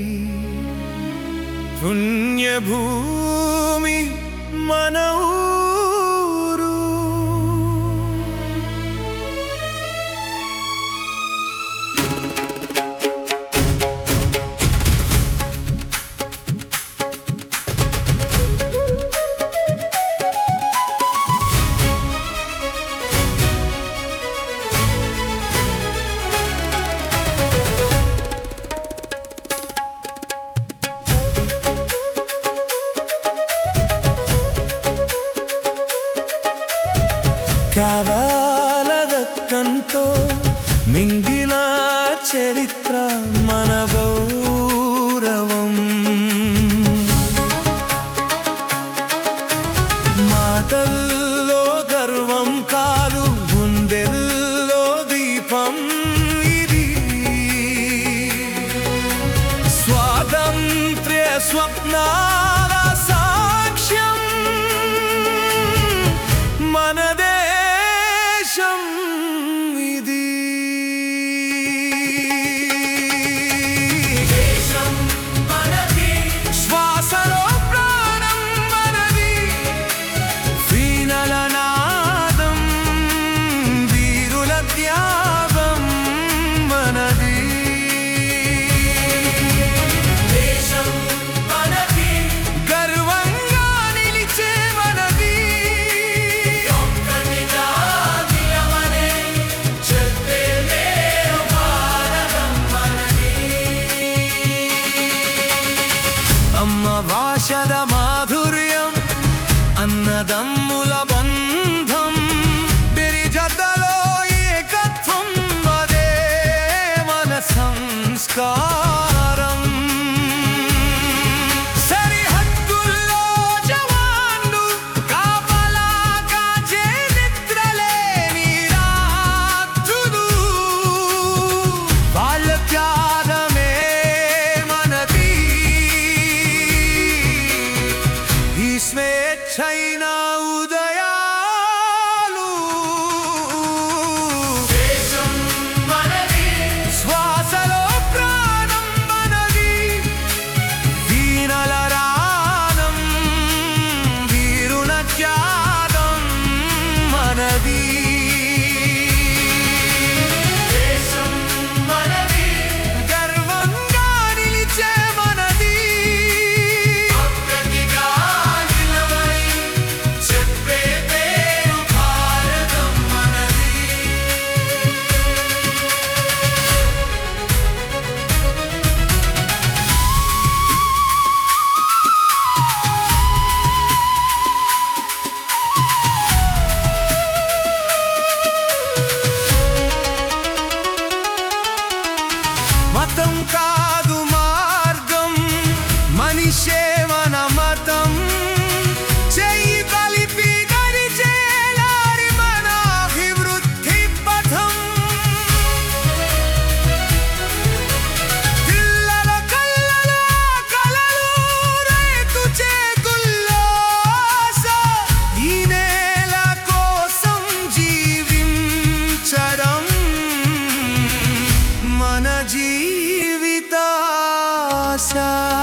పుణ్యభూమి మన ఊరు కావాలదక్కంతో మింగిన చరిత్ర మన గౌరవం మాటల్లో గర్వం కాదు గుండెల్లో దీపం ఇది స్వాతంత్ర్య స్వప్నాల సాక్ష్యం మన దేశం ఇది శ్వాసలో ప్రాణం మనది వీణల నాదం వీరుల త్యాగం మనది గర్వంగా నిలిచే మనది అమ్మ భాషద మాధుర్యం అన్నదమ్ముల బంధం బిరిజతలో ఏకత్వం అదే మన సంస్కారం సరిహద్దుల్లో జవాన్లు కాపలా కాచే నిద్రలేని రాత్రులు వాళ్ళ త్యాగమే మనది ఈ స్వేచ్ఛైన ఉదయాలు శ్వాసలో ప్రాణం మనది వీణల రానం వీరున త్యాగం మనది గర్వంగా నిలిచే మనది చెప్పే పేరు భారతం మనది మతం కాదు మార్గం మనిషే మన మతం చెయ్యి కలిపి నడిచేలారి మన అభివృద్ధి పథం పిల్లల కళ్ళలో కలలు రైతు చేతుల్లో ఆశ. ఈ నేల కోసం జీవించడం మన జీవితాశ